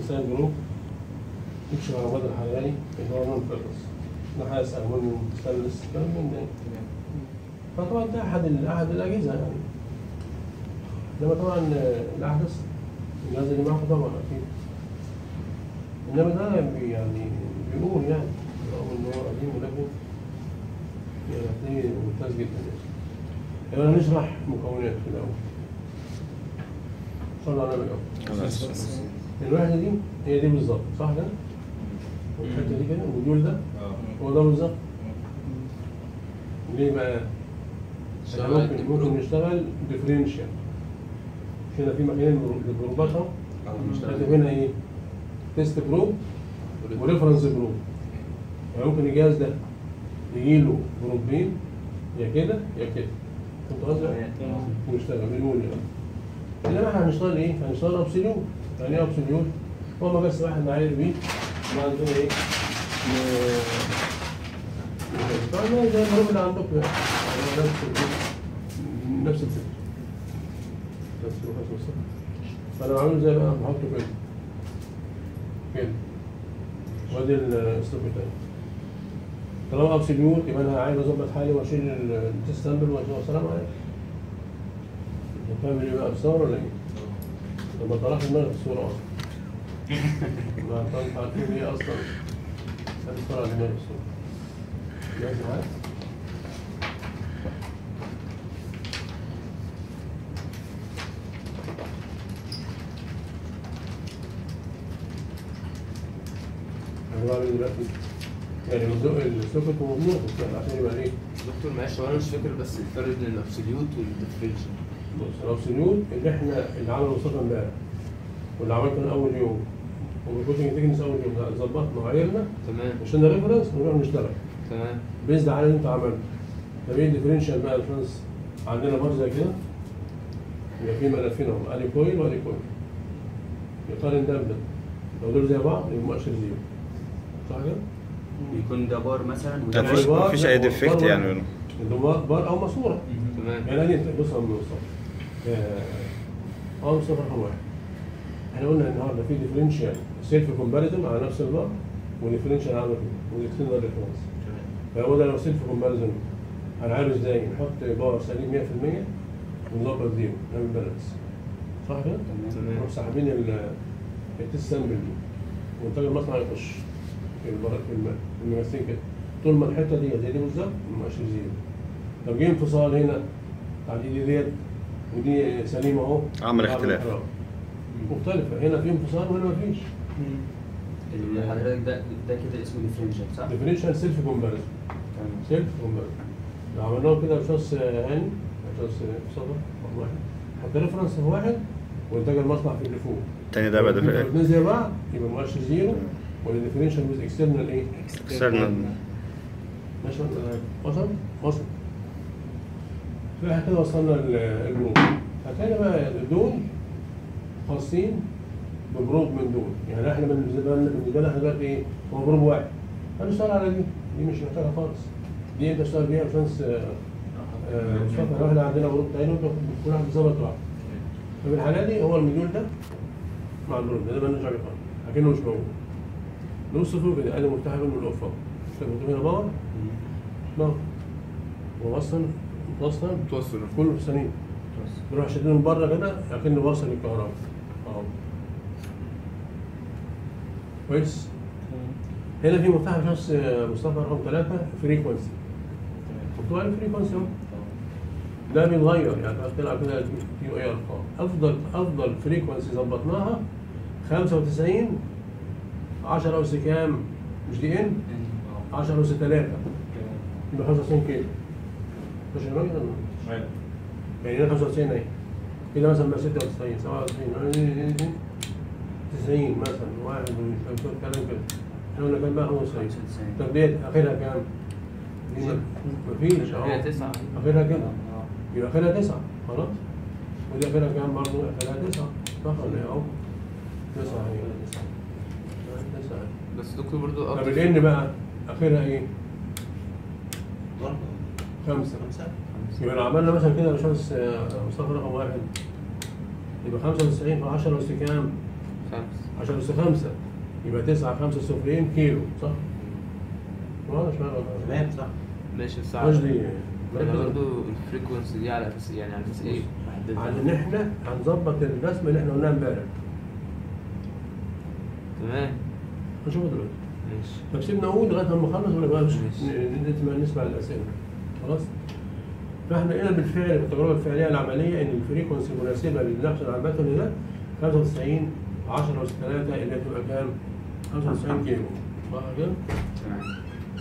انسان جروب يكشف على مدى الحراري اللي هو نون فيرس نحاس ألمنيوم ستانلس كلام من ده فطبعا ده أحد ال- أحد الأجهزة يعني إنما طبعا آه، الأحدث الجهاز اللي معاكم طبعا أكيد إنما ده بي- يعني بيقول يعني رغم إن هو قديم ولكن يعني هتلاقيه ممتاز جدا يعني يلا نشرح مكونات في الأول صلى على النبي الأول خلاص الوحدة دي هي دي بالظبط صح كده؟ والحتة دي كده والموديول ده هو ده بالظبط ليه بقى؟ احنا ممكن ممكن نشتغل ديفرنشال هنا في مكانين للجروبات اهو كاتب هنا ايه؟ تيست جروب وريفرنس جروب يعني ممكن الجهاز ده يجي له جروبين يا كده يا كده فهمت قصدي؟ ونشتغل بنقول يعني انما احنا هنشتغل ايه؟ هنشتغل ابسوليوت يعني ايه ابسوليوت؟ هو ما بس واحد معايير بيه وبعد كده ايه؟ ن- طبعا زي الجروب اللي عندكم يعني هو نفس ال- نفس الفكره نفس الفكره بالظبط. فانا بعمله زي بقى بحطه كده كده وادي الاسلوب بتاعي طالما ابسوليوت يبقى انا عايز اظبط حالي واشيل التست سامبل والسلام عليكم بتعمل ايه بقى بصور ولا ايه؟ طب ما طلعش دماغك الصورة اصلا ما انتوا عارفين ايه اصلا هذه الصورة على دماغ الصورة جاهز معاك؟ انا بعمل دلوقتي يعني الزق- السوكت ممنوع عشان يبقى ايه؟ دكتور معلش هو انا مش فاكر بس الفرق بين الابسوليوت والديفرنشال بص الابسوليوت اللي احنا اللي عمله مصطفى امبارح واللي عملته من اول يوم والكوتنج تكنس اول يوم لا، ظبطنا وعيرنا تمام عشان ريفرنس ونروح نشتغل تمام بيزد على اللي انت عملته طب ايه الديفرنشال بقى يا فرنس عندنا بار زي كده يبقى في ملفين اهو ادي كويل وادي كويل يقارن ده بده لو دول زي بعض يبقى مؤشر زيرو صح كده؟ يكون ده بار مثلا وده ما بار. فيش ما فيش اي بار- ديفكت بار- يعني منه ده بار بار او ماسوره تمام يعني أنا بص يا عم مصطفى اه مصطفى رقم واحد احنا قلنا النهارده في ديفرنشال سيلف كومباريزون على نفس البار وديفرنشال على والاكسترنال ريفرنس فهو ده لو سيلف كومباريزون هنعمله ازاي؟ نحط بار سليم 100% ونظبط زيرو نعمل بالانس صح كده؟ تمام. نروح ساحبين ال- التست سامبل دي وانتاج المصنع يخش في البر في الم- في الممثلين كده طول ما الحته دي زي دي بالظبط ماشي زيرو طب جه انفصال هنا بتاع دي ديت ودي سليمه اهو عمل عمل اختلاف. انحراف. مختلفه هنا في انفصال وهنا مفيش اللي حضرتك ده ده كده اسمه ديفرنشال صح؟ ديفرنشال سيلف كومباريزون تمام سيلف كومباريزون لو عملناه كده بشخص هاني بشخص مصطفى واحد حط ريفرنس في واحد وانتاج المصنع في اللي فوق التاني ده بقى لو ديفرنشال الاثنين زي بعض يبقى مؤشر زيرو والديفرنشال ويز اكسترنال ايه؟ اكسترنال ماشي وصل؟ وصل فاحنا كده وصلنا ل- الجروب هتلاقي بقى دول خاصين بجروب من دول يعني احنا بالنسبه لنا بالنسبه لنا احنا دلوقتي ايه؟ هو جروب واحد هنشتغل على دي دي مش محتاجه خالص دي انت اشتغل بيها بشانس مصطفى لو احنا عندنا جروب تاني كل واحد بيظبط لوحده ففي الحاله دي هو المديول ده مع الجروب ده ده مالناش دعوه خالص اكنه مش موجود نص فوق كده ادي مفتاح منه الاوف اهو شايف مكتوب هنا باور باور ووصل متوصل توصل كله في ثانيه بروح شادين من بره كده اكنه واصل الكهرباء اهو كويس هنا في مفتاح شخص مصطفى رقم ثلاثة فريكونسي مكتوب عليه فريكونسي اهو ده بيتغير يعني تلعب كده في اي ارقام افضل افضل فريكونسي ظبطناها 95 10 اس كام مش دي ان 10 اس 3 يبقى 95 كيلو مش الراجل ولا لا؟ يعني هنا 95 اهي كده مثلا بقى 96 97 90 مثلا واحد كلام كده احنا قلنا كام بقى 95 طب ديت اخرها كام؟ دي ما- مفيش اهو هي تسعة اخرها كده يبقى اخرها تسعة خلاص ودي اخرها كام برضه؟ اخرها تسعة صح ولا ايه اهو؟ تسعة هي تسعة تسعة بس دكتور برضو طب أكتر- الان بقى اخرها ايه؟ خمسة يبقى لو عملنا مثلا كده يا باشمهندس آه، مصطفى رقم واحد يبقى 95 في 10 اس كام؟ خمسة 10 أس 5 يبقى 9 5 صفرين كيلو صح؟ واضح ولا تمام صح ماشي الساعة قصدي ده برضه الفريكونسي دي على اساس يعني على اساس ايه؟ عن ان احنا هنظبط الرسمه اللي احنا قلناها امبارح تمام هنشوفها دلوقتي ماشي طب سيبنا نقول لغايه لما نخلص ولا بقى ماشي. نسمع نسمع الاسئله خلاص فاحنا لقينا بالفعل في التجربه الفعليه العمليه ان الفريكونسي المناسبه للنقش على المتن ده 95 10 اس 3 اللي هتبقى كام؟ 95 كيلو صح كده؟ تمام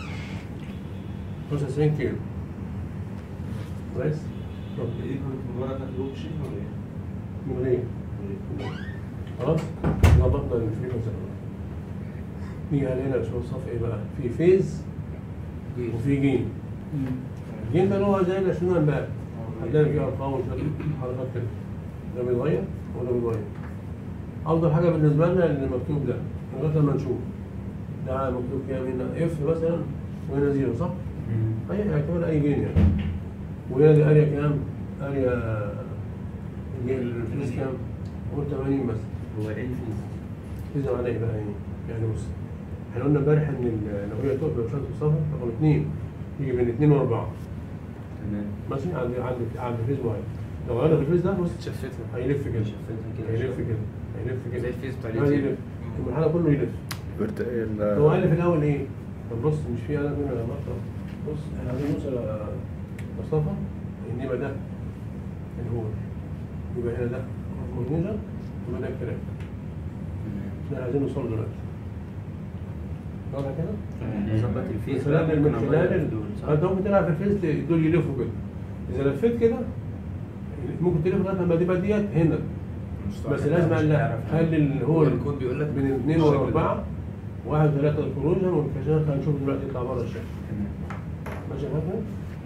95 كيلو كويس؟ طب ايه كنت مباراه كانت لوك شيء ولا ايه؟ من غير خلاص ظبطنا الفريكونسي نيجي على هنا شو صف ايه بقى؟ في فيز وفي جيم الجيم ده اللي هو زي اللي شفناه امبارح هتلاقي فيه ارقام وشويه حركات كده ده بيتغير وده بيتغير افضل حاجه بالنسبه لنا اللي مكتوب ده لغايه لما نشوف ده مكتوب كام هنا اف مثلا وهنا زيرو صح؟ اي اعتبر اي جين يعني وهنا دي اريا كام؟ اريا الفلوس كام؟ قول 80 مثلا هو العين فيه إذا معناه إيه بقى إيه؟ يعني بص احنا قلنا امبارح ان ال- لو هي تقف بشرط الصفر رقم اثنين يجي بين اثنين واربعه تمام ماشي عند عند عند فيز معين لو غيرنا في الفيز ده بص شفتها هيلف كده شفتها كده هيلف كده هيلف كده زي الفيز بتاع هذا اليوتيوب. يلف المرحله كله يلف برت- هو قال لي ال- في الاول ايه؟ طب بص مش في قلم هنا يا مطر بص احنا عايزين نوصل يا مصطفى ان يبقى ده الهول يبقى هنا ده مرموزه يبقى ده الكلام احنا عايزين نوصل دلوقتي واضح كده؟ ظبط الفيس من خلال من ممكن خلال أغير ال- دول، صح؟ انت ممكن تلعب في الفيس دول يلفوا كده اذا لفيت كده ممكن تلف لغايه لما تبقى ديت هنا بس لازم مش لا هتعرف. خلي اللي هو الكود بيقول لك من اثنين الشكل ده. واربعه واحد ثلاثه الكروجن والكاشات هنشوف دلوقتي يطلع بره الشكل تمام ماشي يا فندم؟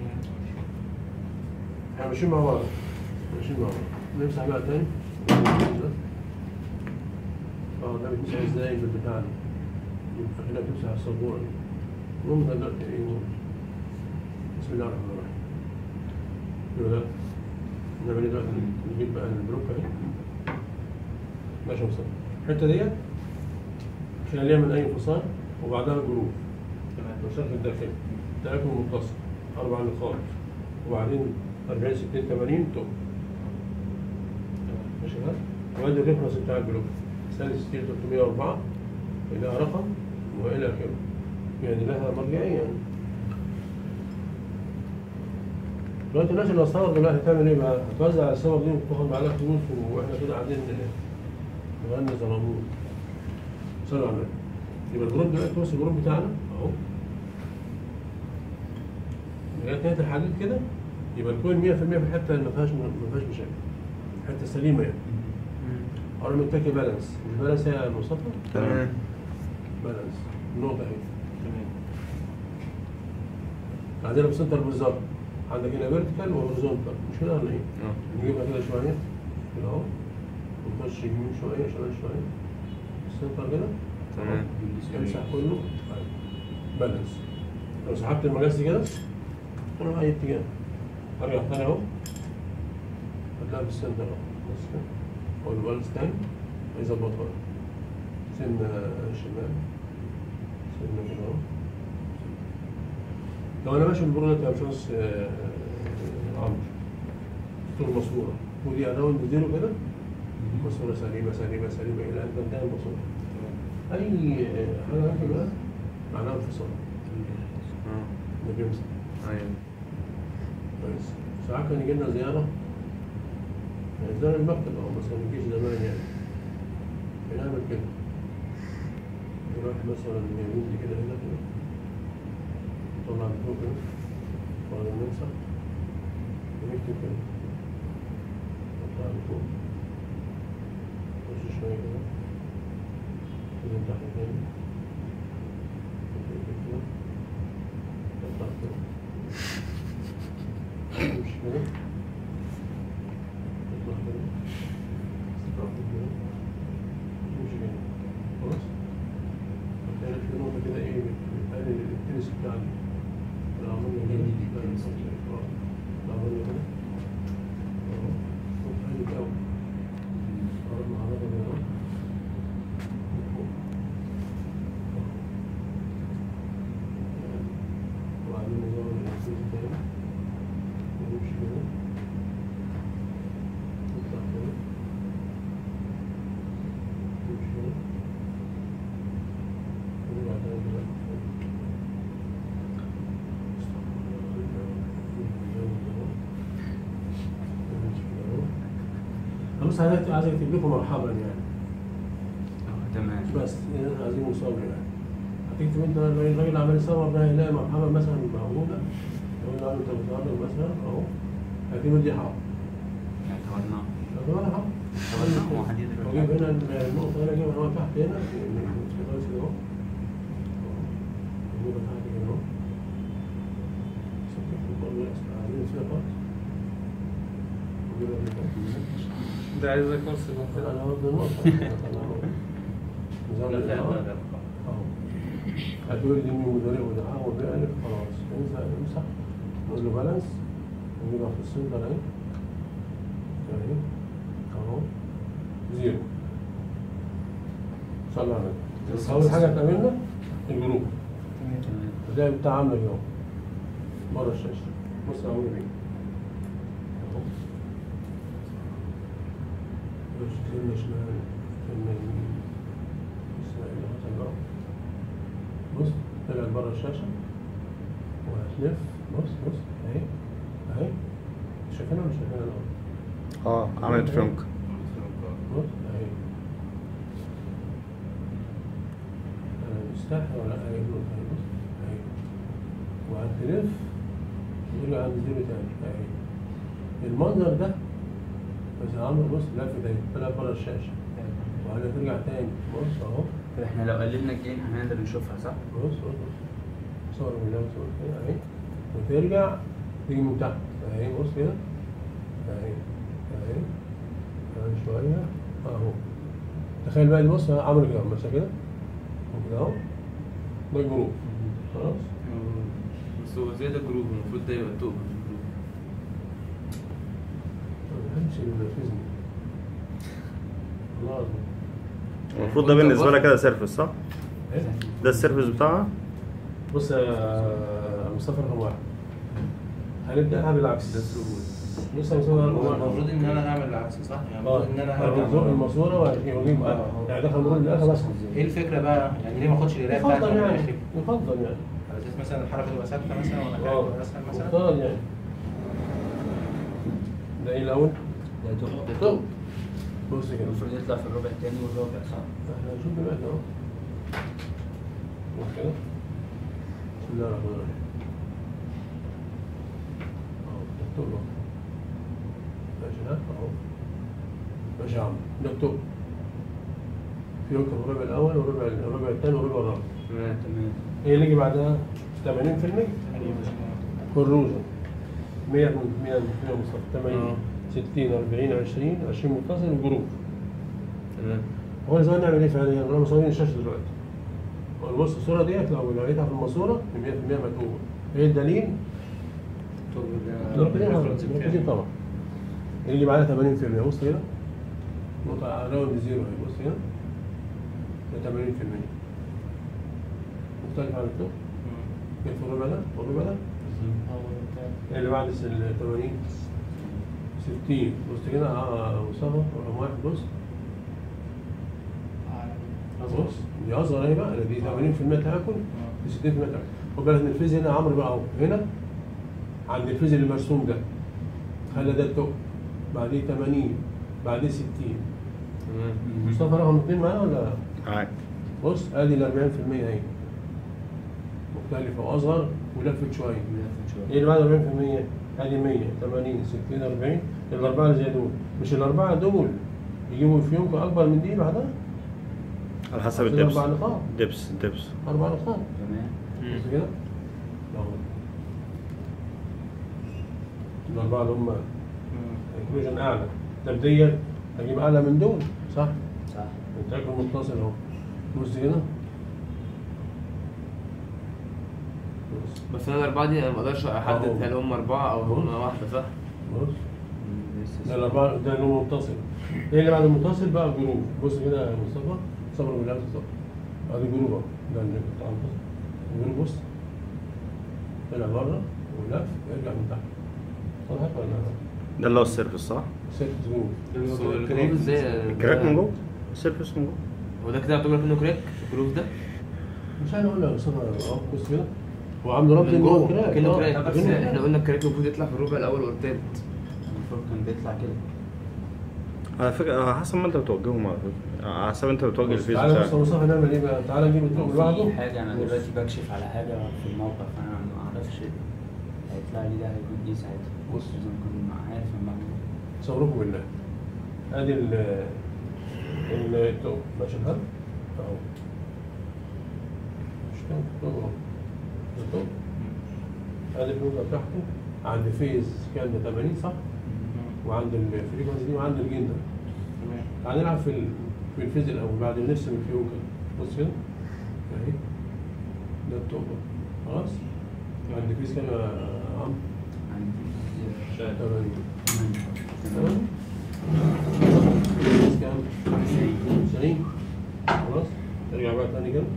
احنا ماشيين مع بعض ماشيين مع بعض نمسح بقى تاني اه ده بتمسح ازاي بالبتاع ده يبقى هنا بتمسح السبوره دي المهم ده دلوقتي ايه المهم. بسم الله الرحمن الرحيم يبقى ده نعمل ايه دلوقتي نجيب بقى البلوك اهي ماشي يا مصطفى الحته ديت خليها من اي انفصال وبعدها جروف تمام الشرط الداخلي تراكم متصل اربع نقاط وبعدين 40 60 80 توب ماشي كده وادي الريفرنس بتاع البلوك سالس 60 304 لها رقم والى اخره يعني لها مرجعيه يعني دلوقتي الناس اللي هتصور دلوقتي هتعمل ايه بقى؟ هتوزع على الصور دي وتاخد معانا فلوس واحنا كده قاعدين نغني زلمون صلوا على النبي يبقى الجروب دلوقتي بص الجروب بتاعنا اهو لغايه نهايه الحديد كده يبقى الكوين 100% في الحته اللي ما فيهاش ما فيهاش مشاكل حته سليمه يعني انا متكي بالانس مش بالانس يا مصطفى؟ تمام بالانس النقطه اهي تمام عندنا في السنتر بالظبط عندك هنا فيرتيكال وهوريزونتال مش كده ولا ايه؟ اه نجيبها كده شويه كده اهو ونخش يمين شويه شمال شويه السنتر كده تمام امسح كله بالانس لو سحبت المقاس كده اروح اي اتجاه ارجع تاني اهو هتلاقي في السنتر اهو بس كده هو البالانس تاني هيظبطها سنة شمال سنة كده اهو لو انا ماشي بالبرونة بتاع باشمهندس آه، عمرو طول ماسورة ودي اراوند زيرو كده ماسورة سليمة سليمة سليمة الى ان تنتهي الماسورة اي حاجه ممكن بقى معناها انفصال اه ده بيمسك ايوه كويس ساعات كان يجي لنا زياره يعني زياره المكتب او مثلا الجيش زمان يعني بنعمل كده يروح مثلا يمين دي كده هنا كده طلع لفوق كده وبعدين نمسح ونكتب كده نطلع لفوق نخش شويه كده ننزل تحت تاني نكتب كده نطلع كده نمشي كده نطلع كده نطلع كده نمشي كده خلاص هتلاقي في نقطة كده ايه بتقلل التنس بتاعنا لو عملنا كده اه لو عملنا كده اهو وتقلل أوي قربنا على كده اهو بص عايز عايز اكتب لكم مرحبا يعني آه، تمام بس إيه، عايزين نصور يعني هتكتب انت الراجل عمال يصور ده هيلاقي مرحبا مثلا موجوده يقول له انت بتهرج مثلا اهو هتكتب دي حاضر اعتبرناه طب انا حاضر اعتبرناه وحديد واجيب هنا النقطه هنا اجيبها هنا تحت هنا في الراس كده اهو اجيبها تحت كده اهو عايزين فيها خط اجيبها كده اهو ده عايز كورس انا هاخد النقطه نظام لا لا الإضاءة. لا اهو هتقول دي من مدرب ودعاء وبيقلب خلاص امسح امسح نقول له بالانس نجيبها في السنتر اهي اهي اهو زيرو صلى على النبي اول حاجه هتعملنا الجروب تمام ده بتاع عامله كده اهو بره الشاشه بص انا عامل ايه اهو بص كلمه شمال كلمه يمين بص ايه اللي حصل بقى بص طلعت بره الشاشه وهتلف بص بص اهي اهي شايفينها ولا شايفينها الاول اه عملت فيونك بص اهي انا مستحي ولا اهي بص اهي بص اهي وهتلف تقول لي عند زيرو تاني اهي المنظر ده بس عامل بص لف تاني طلع بره الشاشه وهترجع تاني بص اهو طب احنا لو قللنا الجين هنقدر نشوفها صح؟ بص بص بص صور بالله صور كده اهي وترجع تيجي من تحت اهي بص كده اهي اهي كمان شوية اهو تخيل بقى بص عمرو كده مثلا كده وكده اهو ده الجروب خلاص بس هو زي ده جروب المفروض ده يبقى توب جروب ما بحبش اللي ينرفزني والله العظيم المفروض ده بالنسبه لك كده سيرفس صح؟ ايه ده السيرفس بتاعها بص يا مصطفى رقم واحد هنبدأها بالعكس ده سهول. بص يا مصطفى رقم هو واحد المفروض ان انا اعمل العكس صح؟ يعني اه المفروض ان انا المنظور هرجع الماسوره واجيب آه. يعني دخل مرور للاخر بس ايه الفكره بقى؟ يعني ليه ما اخدش القرايه بتاعتي يفضل من يعني الاخر؟ يفضل يعني على اساس مثلا الحركه تبقى ثابته مثلا ولا حاجه اه تبقى اسهل مثلا مفترض يعني ده ايه الاول؟ ده توب طب بص كده المفروض يطلع في الربع التاني والرابع صح؟ احنا هنشوف دلوقتي اهو بص كده بسم الله الرحمن الرحيم اهو مكتوب اهو ماشي ها اهو ماشي يا عم ده مكتوب في يمكن الربع الاول والربع الربع الثاني والربع الرابع تمام تمام ايه اللي يجي بعدها 80% كروزة 100 من 100 من 100 مصطفى 80 آه. 60 40 20 20 متصل وجروب تمام هو لازم نعمل ايه فعليا؟ انا مصورين الشاشه دلوقتي. هو بص الصوره ديت لو لقيتها في الماسوره 100% مكتوبه. ايه الدليل؟ مركزين مركزين طبعا. اللي بعدها 80% بص كده. نقطة راوند زيرو اهي بص كده. ده 80%. مختلف عن التوب. كيف الربع ده؟ والربع ده؟ ايه اللي بعد ال 80 60 بص كده اه مصطفى رقم واحد بص بص دي اصغر اهي بقى دي 80% تاكل دي 60% تاكل خد بالك ان الفيز هنا عمرو بقى اهو هنا عند الفيز اللي مرسوم ده خلى ده التوب بعديه 80 بعديه 60 تمام مصطفى رقم اثنين معانا ولا لا؟ معاك بص ادي ال 40% اهي مختلفة واصغر ولفت شوية ايه اللي بعد 40% ادي 100 80 60 40 الاربعة اللي زي دول مش الاربعة دول يجيبوا فيهم اكبر من دي بعدها على حسب عشان الدبس اربع نقاط دبس دبس اربع نقاط تمام بص كده اهو الاربعة اللي هم انكلوجن اعلى طب ديت اجيب اعلى من دول صح؟ صح التاكل متصل اهو بص كده بص بس انا الاربعه دي انا ما اقدرش احدد أهو. هل هم اربعه او هم واحده صح؟ بص ده الاربعه ده اللي هو متصل ايه اللي بعد المتصل بقى جروب بص كده يا مصطفى صبر بالله مصطفى ادي جروب اهو ده اللي بتاع المتصل الجروب بص طلع بره ولف يرجع من تحت واضح ولا لا؟ ده اللي هو السيرفس صح؟ ست جروب الجروب ازاي كراك من جوه السيرفس من جوه هو ده كده يعتبر منه كراك الجروب ده مش انا اقول لك يا مصطفى اهو بص كده هو عامل رمز من ان هو جوه كراك كأنه آه، كراك بس كأنه احنا قلنا الكراك المفروض يطلع في الربع الاول والثالث المفروض كان بيطلع كده على فكره على حسب ما انت بتوجههم على فكره على حسب انت بتوجه بص، الفيس تعالى بص بتاعك يا مصطفى نعمل ايه بقى تعالى نجيب التوب اللي بعده في حاجة أنا بص. دلوقتي بكشف على حاجة في الموقع فأنا ما أعرفش هيطلع لي ده هيكون إيه ساعتها بص. لازم أكون عارف المعلومة صوروكم بالله ادي ال ال- التوب ماشي الحال اهو مش كده التوب اهو ده التوب ادي النقطة بتاعته عند فيز كام ده 80 صح؟ وعند الفريكونسي دي وعند الجين ده تمام تعال نلعب في ال- في الفيز الاول بعد ما نرسم الفيو كده بص كده اهي ده التوب أهو. خلاص عند فيز كام يا عم؟ عندي 80 تمام فيز كام؟ 90 خلاص ارجع بقى تاني كده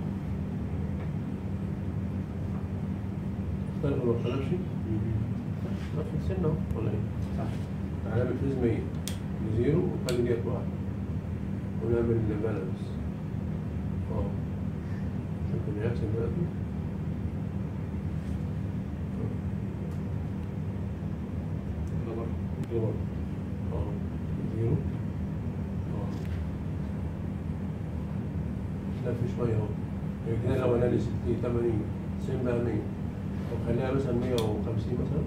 اختلف ولا ما اختلفش؟ نفس السن اهو ولا ايه؟ صح هنعمل فيز 100 بزيرو وخلي ديت واحد ونعمل بالانس اه شوف اللي هيحصل دلوقتي ده برضه كده برضه اه زيرو اه لا في شوية اهو الجنيه الأولاني 60 80 90 بقى 100 طب خليها مثلا 150 مثلا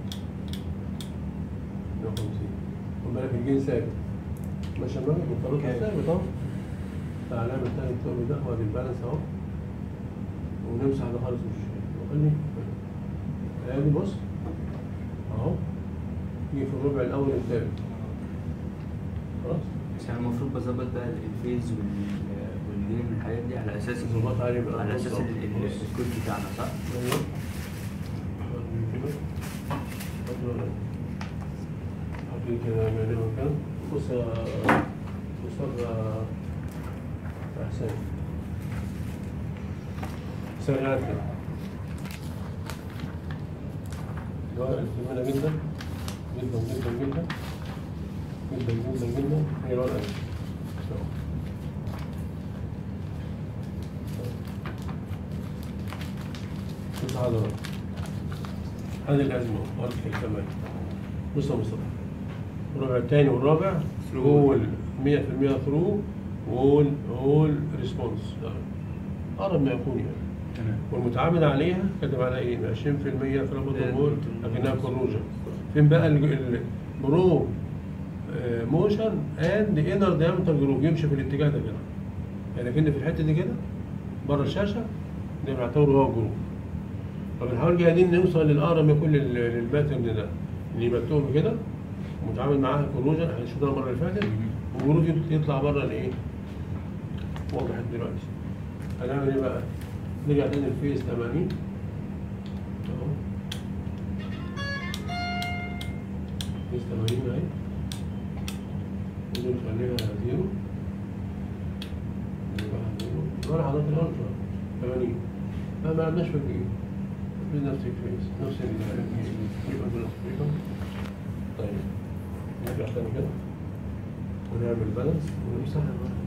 150 خد بالك الجين ثابت ماشي يا مالك والطريق ثابت اهو تعالى نعمل تاني التوب ده وادي البالانس اهو ونمسح ده خالص مش وخلي ادي بص اهو يجي في الربع الأول الثالث خلاص بس أنا المفروض بظبط بقى الفيز وال- والجيم والحاجات دي على أساس ظبط عليه بقى. على بص أساس أهو. ال- ال- بص. الكود بتاعنا صح؟ ايوه حطي كده من المكان بص يا استاذ حسين سريعات كده ده جميلة جدا جدا جدا جدا جدا جدا جدا هي الورقة دي شوف هذا الرقم. هذه الأزمة وأرض الكمان بص يا مصطفى الربع الثاني والرابع هو 100% ثرو وول وول ريسبونس أقرب ما يكون يعني تمام والمتعامل عليها كاتب عليها ايه 20% في رابط الامور لكنها كروجن فين بقى ال- البرو موشن اند انر دايمتر جروب يمشي في الاتجاه ده كده يعني كان في الحته دي كده بره الشاشه ده بنعتبره هو جروب فبنحاول جاهدين نوصل للاقرب ما يكون لل- للباترن ده اللي يبقى التوب كده متعامل معاها كروجن احنا شفناها المره اللي فاتت والجروب يطلع بره الايه وضحت دلوقتي هنعمل ايه بقى؟ نرجع تاني الفيس 80 اهو فيس 80 اهي ودي نخليها زيرو نبقى زيرو ولا حضرتك الالترا 80 لا ما عندناش في الجيم في نفس الفيس نفس ال طيب نرجع تاني كده ونعمل بالانس ونمسح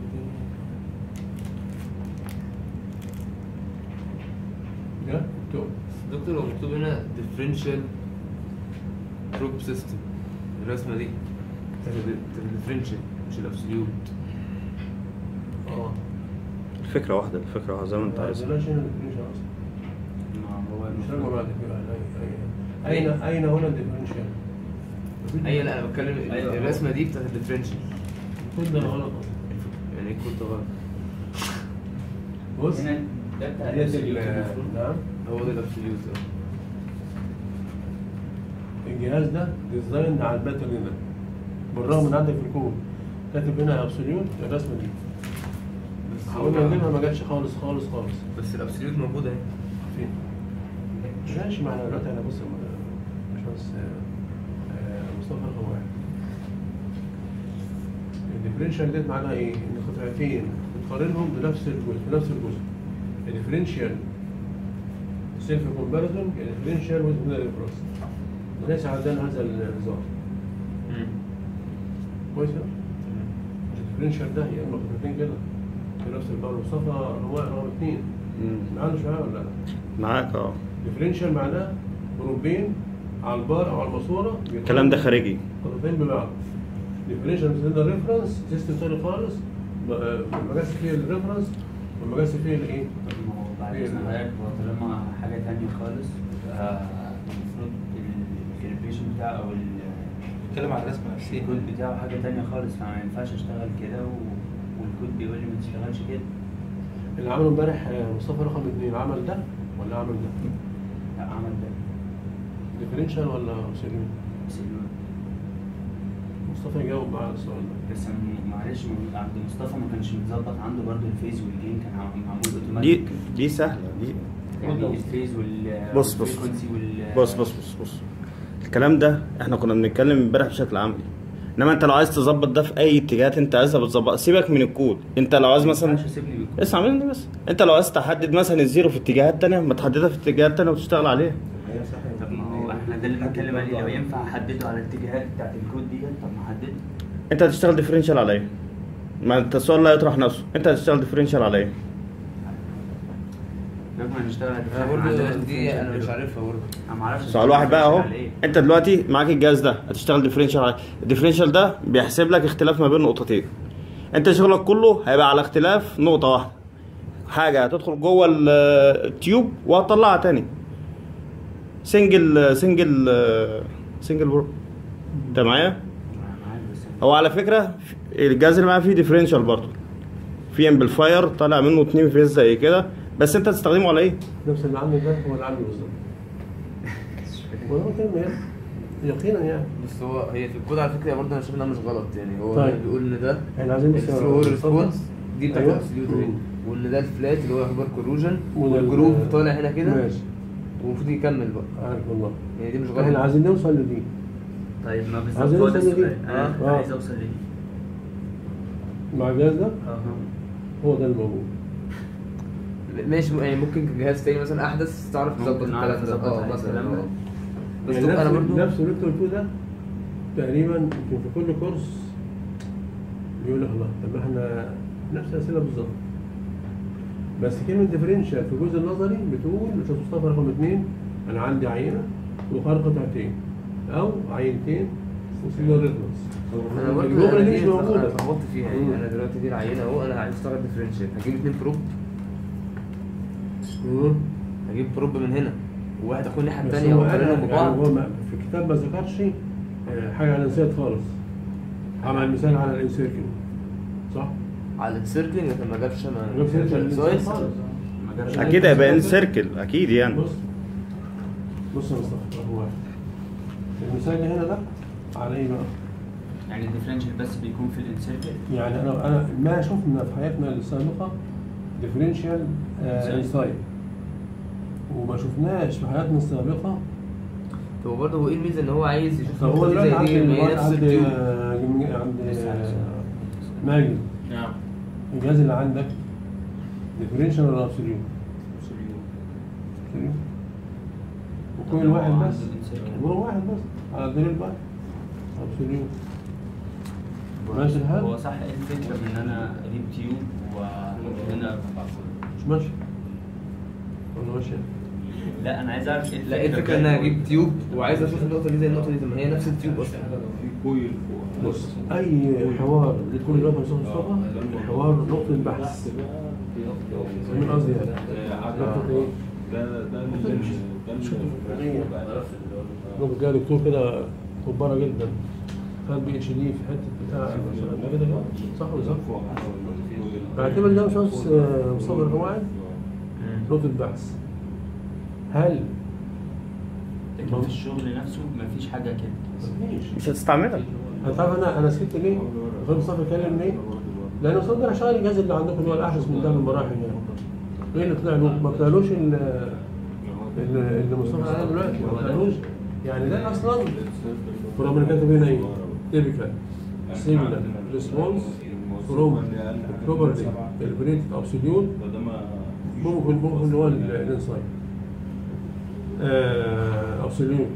ده التوب دكتور هو مكتوب هنا differential group system الرسمة دي differential مش الابسوليوت اه الفكره واحده الفكره واحده زي ما انت عايز عايز هنا الديفرنشال اصلا ما هو مش راجع المفروض بعد كده أي- أي- اين اين هنا الديفرنشال؟ ايوه لا انا بتكلم أيوة. الرسمة دي بتاعت الديفرنشال كل ده غلط أصلاً. يعني ايه كنت غلط بص هنا ده بتاع ديت ال- الابسوليوت المفروض. هو نعم ده الابسوليوت الجهاز ده ديزاين على الباترن ده بالرغم ان عندك في الكود كاتب هنا ابسوليوت الرسمه دي بس حاولنا نجيبها هو ما جاتش خالص خالص خالص بس الابسوليوت موجود اهي فين؟ ماشي ما احنا دلوقتي انا بص مش بس مصطفى رقم واحد الديفرنشال ديت معناها ايه؟ ان قطعتين بتقارنهم بنفس الجزء بنفس الجزء الديفرنشال سيلف كومباريزون الديفرنشال ويز ميدل كروس ليس عندنا هذا النظام كويس كده؟ الديفرنشال ده يا اما قطعتين كده في نفس البار مصطفى رقم رقم اثنين مم. معانا شويه ولا لا؟ معاك اه ديفرنشال معناه جروبين على البار او على الماسوره الكلام ده خارجي قطعتين ببعض ديفينيشن بتدينا الريفرنس سيستم تاني خالص ما ما جاش فيه الريفرنس وما جاش فيه الايه؟ طب ما هو بعد اذن حضرتك هو طالما حاجه تانية خالص آه، المفروض الكالبريشن بتاعه او ال- بيتكلم عن الرسمه نفسها الكود بتاعه حاجه تانية خالص فما ينفعش اشتغل كده و... والكود بيقول لي ما تشتغلش كده اللي عمله امبارح آه، مصطفى رقم اثنين عمل ده ولا عمل ده؟ لا عمل ده ديفرنشال ولا سليم؟ سلوك. مصطفى يجاوب معاه على السؤال ده بس م- معلش م- عند مصطفى ما كانش متظبط عنده برضو الفيز والجين كان عم- معمول دي اوتوماتيك دي سهله دي يعني الفيز وال بص بص والفريكونسي وال بص بص بص بص الكلام ده احنا كنا بنتكلم امبارح بشكل عملي انما انت لو عايز تظبط ده في اي اتجاهات انت عايزها بتظبط سيبك من الكود انت لو عايز ما مثلا ينفعش اسيبني بالكود اسمع مني بس انت لو عايز تحدد مثلا الزيرو في اتجاهات تانية ما تحددها في اتجاهات تانية وتشتغل عليها طب ما هو احنا ده اللي بنتكلم عليه لو ينفع احدده على الاتجاهات بتاعت الكود ديت طب ما احدده انت هتشتغل ديفرنشال على ايه ما انت السؤال لا يطرح نفسه انت هتشتغل ديفرنشال على ايه لما نشتغل على انا الدفاع، ما عندناش برضه دي differential انا مش دلوقتي. عارفها برضه انا ما اعرفش سؤال واحد بقى اهو على إيه. انت دلوقتي معاك الجهاز ده هتشتغل ديفرنشال على الديفرنشال ده بيحسب لك اختلاف ما بين نقطتين انت شغلك كله هيبقى على اختلاف نقطة واحدة حاجة هتدخل جوه ال- التيوب وهتطلعها تاني سنجل سنجل سنجل برو انت معايا؟ أنا معاك بس هو على فكرة الجهاز اللي معايا فيه ديفرنشال برضه في امبليفاير طالع منه اتنين فيز زي كده بس انت هتستخدمه على ايه؟ نفس اللي عندي ده هو اللي عندي بالظبط ولا هو كلمة يعني يقينا يعني بس هو هي في الكود على فكره برضه انا شايف انها مش غلط يعني هو طيب. بيقول ان ده احنا عايزين بس الثرو ريسبونس دي بتاعت أيوة. الابسوليوت مم. ريت وان ده الفلات اللي هو يعتبر كوروجن وده ال- والجروف طالع هنا كده ماشي والمفروض يكمل بقى عارف والله يعني دي مش احنا غلط عايزين نوصل لدي طيب ما بالظبط عايزين هو ده نوصل لدي. السؤال انا آه. عايز اوصل لدي مع الجهاز ده اه هو ده الموجود ماشي يعني ممكن جهاز تاني مثلا احدث تعرف ممكن تظبط نعرف الكلام ده نظبط اه عليه مثلا الكلام ده. اه بس يعني طب انا نفس برضو نفس اللي انت قلته ده تقريبا يمكن في كل كورس بيقول لك الله طب احنا نفس الاسئله بالظبط بس كلمه ديفرنشال في الجزء النظري بتقول مش مصطفى رقم اثنين انا عندي عينه وخارج قطعتين او عينتين وسيلر ريفرنس انا برضو الجمله أنا دي مش انا موجوده اتلخبطت فيها مم. يعني انا دلوقتي دي العينه اهو انا عايز اشتغل ديفرنشال هجيب اتنين بروب مم. هجيب بروب من هنا وواحد اخد الناحيه بس التانيه هو واقارنهم قال- يعني ببعض هو ما- في الكتاب ما ذكرش آه، حاجه على الانسيرت خالص عمل مثال على الانسيركل صح؟ على السيركلينج لكن ما جابش ما ما جابش الانسيرت سايز خالص ما جابش اكيد هيبقى ان سيركل اكيد يعني بص بص يا مصطفى هو واحد المثال اللي هنا ده على ايه بقى؟ يعني الديفرنشال بس بيكون في الانسيركل يعني انا انا ما شفنا في حياتنا السابقه ديفرنشال انسايد وما شفناش في حياتنا السابقه هو برضه هو ايه الميزه ان هو عايز يشوف طب هو نقطة دلوقتي زي عند دي اللي هي عند نفس عند التيوب آه، جم- عند لسه عايز. آه، ماجد نعم الجهاز اللي عندك ديفرنشال ولا ابسوليوت؟ وكل واحد هو بس عنده الانسيركل. هو واحد بس على الدليل بقى ابسوليوت ماشي الحال؟ هو صح ايه الفكره من ان انا اجيب تيوب وممكن هنا مش ماشي ولا ماشي لا انا عايز اعرف ايه لا ايه الفكره ان انا اجيب تيوب وعايز اشوف النقطه دي زي النقطه دي طب ما هي نفس التيوب اصلا بص اي حوار لكل رقم صوت الصفحه حوار نقطه بحث من قصدي يعني نقطه ايه؟ نقطه جاي دكتور كده كباره جدا خد بي اتش دي في حته بتاع مثلا كده كده صح ولا صح؟ بعتبر ده مش مصطفى القواعد نقطه بحث هل لكن في الشغل نفسه مفيش حاجه كده مفيش مش هتستعملها هتعرف انا انا سكت ليه؟ غير مصطفى اتكلم ليه؟ لان مصطفى ده شغال الجهاز اللي عندكم اللي هو الاحدث من ده المراحل يعني ايه اللي طلع له؟ ما طلعلوش ال- ال- اللي مصطفى عليه دلوقتي ما طلعلوش يعني ده اصلا وربنا كاتب هنا ايه؟ تيبيكال سيجنال ريسبونس فروم بروبرتي البريتد ابسوليوت ممكن ممكن اللي هو ال- الانسايد ابسوليوت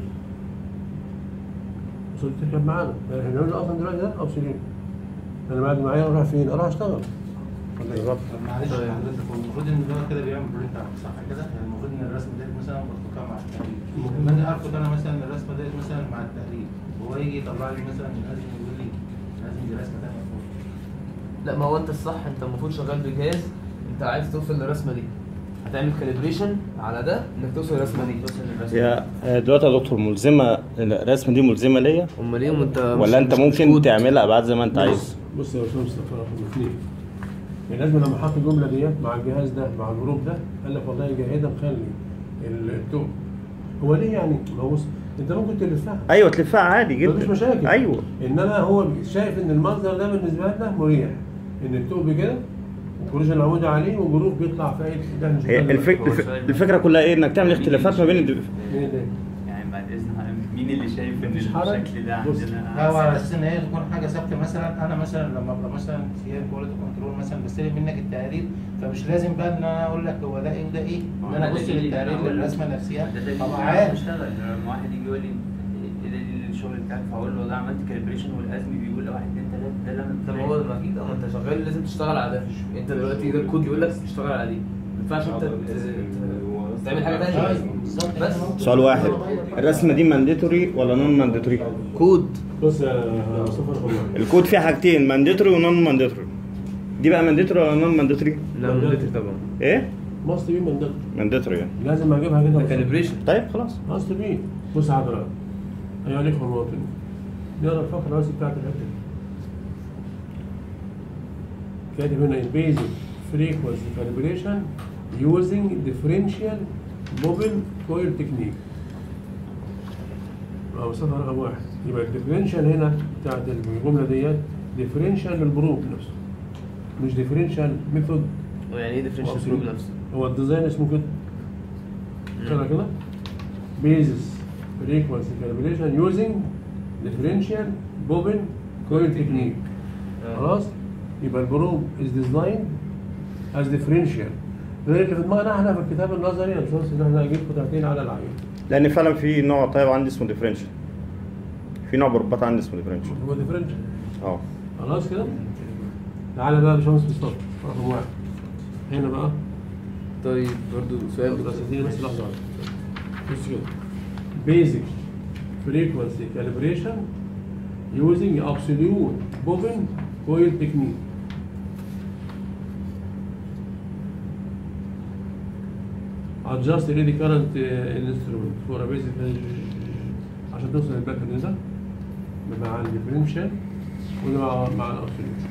وصلت تركب معانا يعني احنا بنعمل اصلا دلوقتي ده ابسوليوت انا بعد معايا اروح فين؟ اروح اشتغل بالظبط طب معلش حضرتك هو المفروض ان هو كده بيعمل برنت اوت صح كده؟ يعني المفروض ان الرسمه ديت مثلا مرتبطه مع التقريب. المفروض. لما اجي اربط انا مثلا الرسمه ديت مثلا مع التقريب وهو يجي يطلع لي مثلا الازمه يقول لي لازم دي رسمه تانيه فوق لا ما هو انت الصح انت المفروض شغال بجهاز انت عايز توصل للرسمه دي هتعمل كاليبريشن على ده انك توصل للرسمه دي توصل للرسم يا آه، دلوقتي يا دكتور ملزمه الرسمه دي ملزمه ليا امال ايه وانت ولا انت ممكن تعملها ابعاد زي ما انت عايز بص بص يا استاذ مصطفى رقم اثنين يعني لازم لما احط الجمله ديت مع الجهاز ده مع الجروب ده قال لك والله جاهدا مخلي التوب هو ليه يعني ما هو بص انت ممكن تلفها ايوه تلفها عادي جدا مفيش مشاكل ايوه انما هو شايف ان المنظر ده بالنسبه لنا مريح ان التوب كده والكروش العمودي عليه والجروب بيطلع في اي ده مش هي ده. الفك... الف... الفكره كلها ايه انك تعمل اختلافات ما بين الد... مين ده؟ يعني بعد اذن مين اللي شايف ان مفيش حرج. الشكل ده بص. عندنا هو على اساس ان هي تكون حاجه ثابته مثلا انا مثلا لما ابقى مثلا في كواليتي كنترول مثلا بستلم منك التقارير فمش لازم بقى ان انا اقول لك هو ده ايه وده ايه ان انا ابص للتقارير للرسمه نفسها ده دليل ابقى إن أنا عارف بشتغل لما واحد يجي يقول لي ايه دليل الشغل بتاعك فاقول له والله عملت كاليبريشن والازمي بيقول لي واحد اتنين تلاته ده اللي انا طب ما هو ما اكيد اه انت شغال لازم تشتغل على ده انت دلوقتي ده الكود بيقول لك تشتغل على دي ما ينفعش انت ت- ت- تعمل حاجه ايوه ثانيه بالظبط بس سؤال واحد الرسمه دي مانديتوري ولا نون مانديتوري كود بص يا مصطفى رقم واحد الكود فيه حاجتين مانديتوري ونون مانديتوري دي بقى مانديتوري ولا نون مانديتوري لا مدتر طبعا ايه ماست بي من ده مانديتوري يعني لازم اجيبها كده ده كاليبريشن طيب خلاص ماست بي بص حضرتك ايها الاخوه المواطنين نقرا الفقره الرئيسيه بتاعت الحته دي كاتب هنا البيزك فريكونسي كاليبريشن يوزنج ديفرنشال موبل كويل تكنيك اه صفحه رقم واحد يبقى الديفرنشال هنا بتاعت الجمله ديت ديفرنشال للبروب نفسه مش ديفرنشال ميثود يعني ايه ديفرنشال جروب نفسه هو الديزاين اسمه كده كده كده بيزس فريكونسي كالبريشن يوزنج ديفرنشال بوبن كويل تكنيك خلاص يبقى البروب از ديزاين از ديفرنشال غير اللي في دماغنا احنا في الكتاب النظري يا استاذ ان احنا نجيب قطعتين على العين لان فعلا في نوع طيب عندي اسمه ديفرنشال في نوع بربات عندي اسمه ديفرنشال هو ديفرنشال اه خلاص كده تعالى بقى يا باشمهندس مصطفى رقم واحد هنا بقى طيب برضو سؤال بس اديني بس لحظه واحدة. بص كده بيزك فريكونسي كاليبريشن يوزنج ابسوليوت بوبن كويل تكنيك adjust really current uh, instrument for a basic عشان توصل للباترن ده مع الديفرنشال وده مع مع الابسوليوت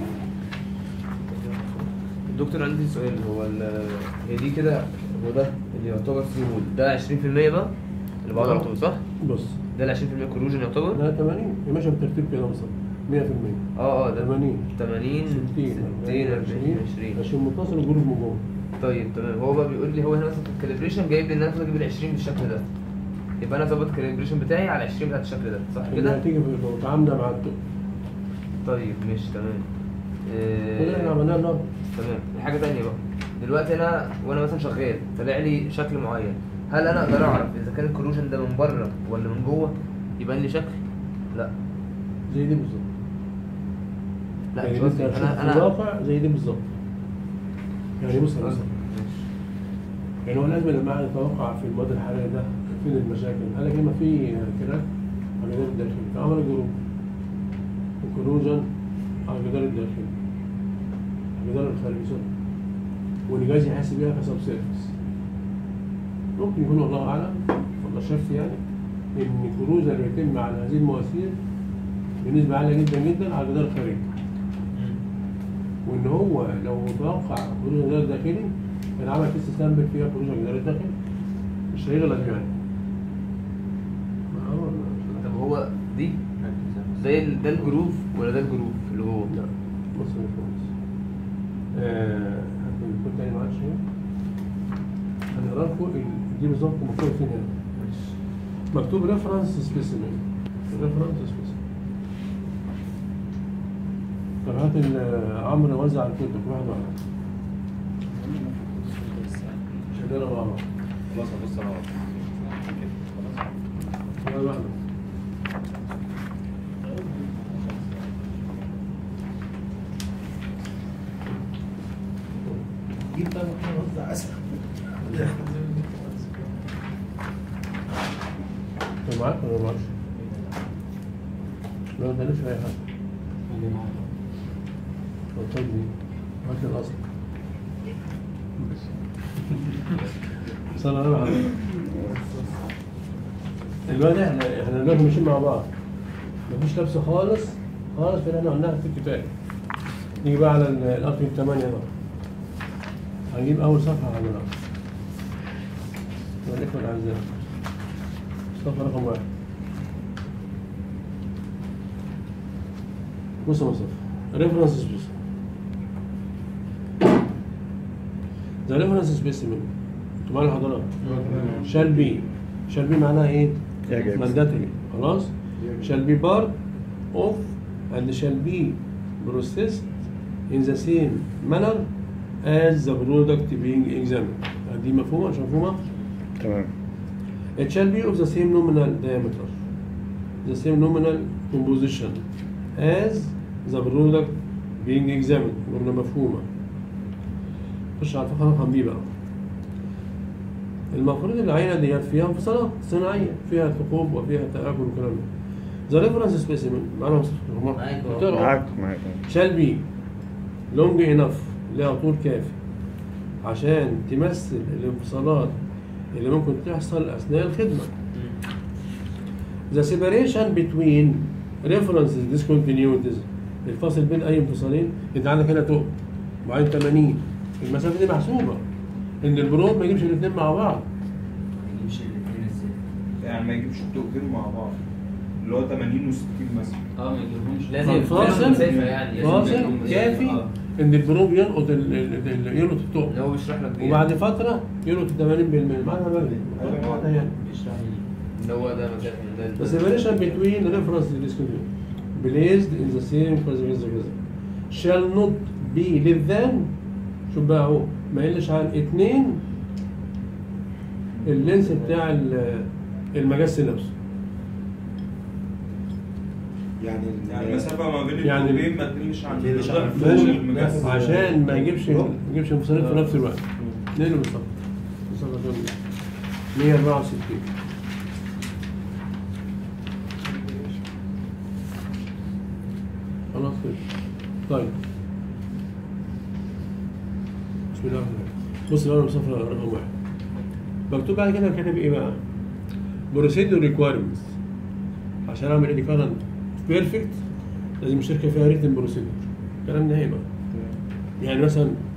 الدكتور عندي سؤال هو ال- هي دي كده هو ده اللي يعتبر فيه مود ده 20% بقى اللي بعده على طول صح؟ بص ده ال 20% كروجن يعتبر؟ ده 80 يا باشا بالترتيب كده مثلا 100% اه اه ده 80 80 60 60 40 20 20 متصل وجروب من جوه طيب تمام هو بقى بيقول لي هو هنا مثلا في الكاليبريشن جايب لي ان انا المفروض اجيب ال 20 بالشكل ده يبقى انا ظابط الكاليبريشن بتاعي على 20 بتاعت الشكل ده صح اللي كده؟ هتيجي في متعامله مع التوب طيب مش تمام كل اللي احنا آه، عملناه النهارده تمام في حاجه تانية بقى دلوقتي انا وانا مثلا شغال طلع لي شكل معين هل انا اقدر اعرف اذا كان الكروجن ده من بره ولا من جوه يبان لي شكل لا زي دي بالظبط لا يعني مش انت قصدي هتشوف انا في انا الواقع زي دي بالظبط يعني بص يا ماشي. مثلا يعني هو لازم لما احنا نتوقع في المواد الحراري ده فين المشاكل قال لك اما في كراك على الجدار الداخلي فعمل جروب وكروجن على الجدار الداخلي الجدار الخارجي سوري والجهاز يحس بيها كسب سيرفيس ممكن يكون والله اعلم والله شفت يعني ان الكروجن اللي بيتم على هذه المواسير بنسبه عاليه جدا جدا على الجدار الخارجي وان هو لو توقع خروج الجدار الداخلي كان عمل تيست سامبل فيها خروج الجدار الداخلي مش هيغلط يعني ما هو طب هو دي ده ال- ده الجروف ولا ده الجروف اللي هو لا بص يا باشمهندس آه، هات لي الكود تاني معلش هنا هنقرا لكم ال- دي بالظبط مكتوب فين هنا مكتوب ريفرنس سبيسيمن ريفرنس سبيسيمن طب هات ال- عمرو وزع الكتب واحد واحد عشان نقرا مع بعض خلاص هبص انا واحد واحد جيب بقى وزع اسهل انت معاك ولا معكش؟ لا ده لسه اي حاجه خليه معاك طيب هات لي الاصل صلى الله عليه وسلم دلوقتي احنا احنا دلوقتي ماشيين مع بعض مفيش لبس خالص خالص في اللي احنا قلناها في الكتاب نيجي بقى على ال- الارتم 8 بقى هنجيب اول صفحه على الرقم والاخوه الاعزاء صفحه رقم واحد بص يا مصطفى ريفرنس سبيس ذا ريفرنس سبيسيمن انتوا معانا حضرتك شال بي شال بي معناها ايه؟ يجب. مانداتوري خلاص shall be part of and shall be processed in the same manner as the product being examined دي مفهومة مش مفهومة؟ تمام It shall be of the same nominal diameter the same nominal composition as the product being examined قلنا مفهومة خش على الفقرة رقم بي بقى المفروض العينة دي فيها انفصالات صناعية فيها ثقوب وفيها تآكل والكلام ده The reference specimen معانا مصطفى معاك. بتقرأ؟ معاك معاك shall be long enough لها طول كافي عشان تمثل الانفصالات اللي ممكن تحصل أثناء الخدمة. The separation between references discontinuities الفاصل بين أي انفصالين أنت عندك هنا تقل وبعدين 80 المسافة دي محسوبة إن البروب ما يجيبش الاثنين مع بعض ما يجيبش الاثنين ازاي يعني ما يجيبش الطوقتين مع بعض اللي هو 80 و60 مثلا اه ما يجيبهمش لازم فاصل مسافة يعني لازم فاصل يكون مسافة، كافي آه. إن البروب يلقط ال- ال- ال- يلقط التقل اللي هو بيشرح لك بيه وبعد فترة يلقط 80% معنى مبني واضح يعني بيشرح لي اللي هو ده مكان ده The separation between the reference and discontinuity placed in the same classification shall not be less than شوف بقى اهو ما يقلش عن اتنين اللينس بتاع ال- المجس نفسه يعني يعني المسافه ما بين يعني- الطوقين ما تقلش عن ما تقلش عن الضعف ماشي المجسم. عشان ما يجيبش ما يجيبش انفصالات في نفس الوقت نقله بالظبط بالظبط 164 خلاص كده طيب بسم الله الرحمن الرحيم بص بقى المصفى رقم واحد مكتوب بعد كده كاتب ايه بقى؟ بروسيدور ريكويرمنتس عشان اعمل ايه كارنت بيرفكت لازم الشركه فيها ريتم بروسيدور كلام نهائي بقى يعني مثلا